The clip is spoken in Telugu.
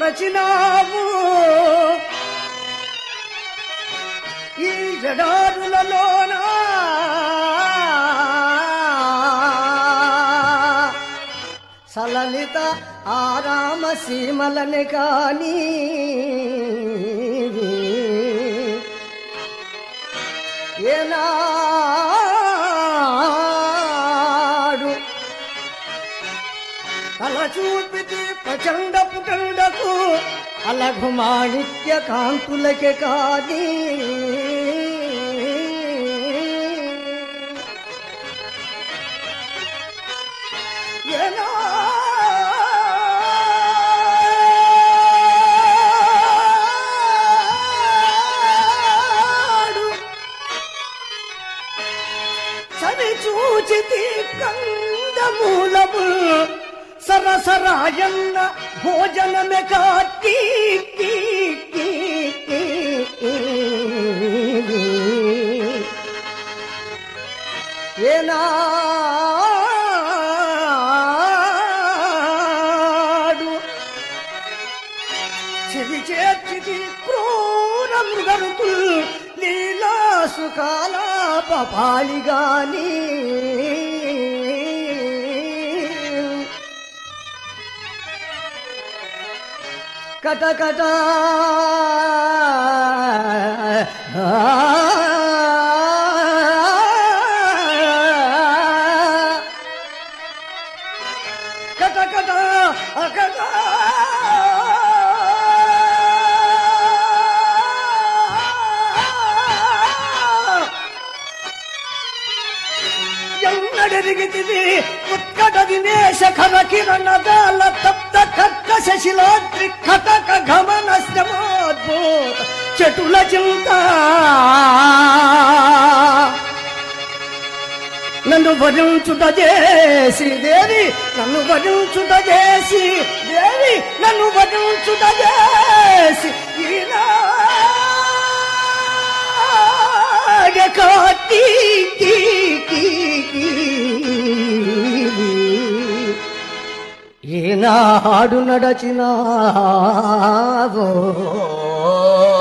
నడచినావు ఈ జడారులలోనా సలలిత ఆరామ సీమలని కానీ ఏనాడు తల చూపితి ప్రచండ పుటండకు అలఘు మాణిక్య కాంతులకే కాని ఏనాడు చవి చూచితి కందమూలము సరసరాయన్న భోజనమే కాటి ఏనాడు చెవి చేర్చితి క్రూర మృగరుతు లీలా సుఖాల పపాలి గాని కట కట కట కట అకట ఎన్నడెరిగితివి ఉత్కట దినేశ ఖర కిరణదాల తప్త కట్ట శశిలాద్రి కటక గమన శ్రమోద్భూత చెటుల చింత నన్ను భరించుట చేసి దేవి నన్ను భరించుట చేసి దేవి నన్ను భరించుట చేసి ఈనాడ కాటి ఈనాడు నడచినావో